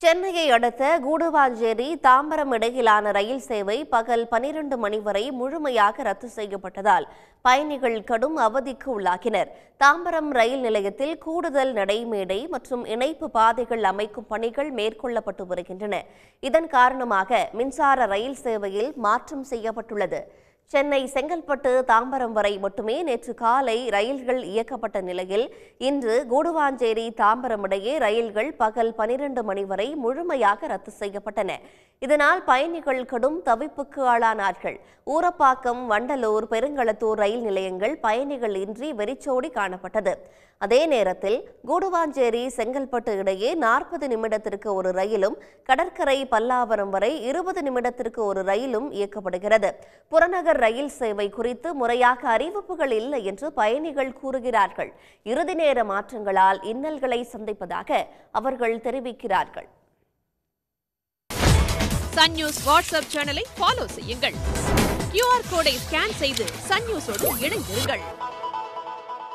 சென்னையை அடுத்த கூடுவாஞ்சேரி தாம்பரம் இடையிலான ரயில் சேவை பகல் பனிரெண்டு மணி வரை முழுமையாக ரத்து செய்யப்பட்டதால் பயணிகள் கடும் அவதிக்கு உள்ளாகினர் தாம்பரம் ரயில் நிலையத்தில் கூடுதல் நடைமேடை மற்றும் இணைப்பு பாதைகள் அமைக்கும் பணிகள் மேற்கொள்ளப்பட்டு வருகின்றன இதன் காரணமாக மின்சார ரயில் சேவையில் மாற்றம் செய்யப்பட்டுள்ளது சென்னை செங்கல்பட்டு தாம்பரம் வரை மட்டுமே நேற்று காலை ரயில்கள் இயக்கப்பட்ட நிலையில் இன்று கூடுவாஞ்சேரி தாம்பரம் இடையே ரயில்கள் பகல் பனிரெண்டு மணி வரை முழுமையாக ரத்து செய்யப்பட்டன இதனால் பயணிகள் கடும் தவிப்புக்கு ஆளானார்கள் ஊரப்பாக்கம் வண்டலூர் பெருங்களத்தூர் ரயில் நிலையங்கள் பயணிகள் இன்றி வெறிச்சோடி காணப்பட்டது அதே நேரத்தில் கூடுவாஞ்சேரி செங்கல்பட்டு இடையே நாற்பது நிமிடத்திற்கு ஒரு ரயிலும் கடற்கரை பல்லாவரம் வரை இருபது நிமிடத்திற்கு ஒரு ரயிலும் இயக்கப்படுகிறது புறநகர் ரயில் சேவை குறித்து முறையாக அறிவிப்புகள் இல்லை என்று பயணிகள் கூறுகிறார்கள் இறுதி நேர மாற்றங்களால் இன்னல்களை சந்திப்பதாக அவர்கள் தெரிவிக்கிறார்கள் சன் நியூஸ் வாட்ஸ்அப் சேனலை ஃபாலோ செய்யுங்கள் கியூஆர் கோடை ஸ்கேன் செய்து சன் நியூஸோடு இணைந்திருங்கள்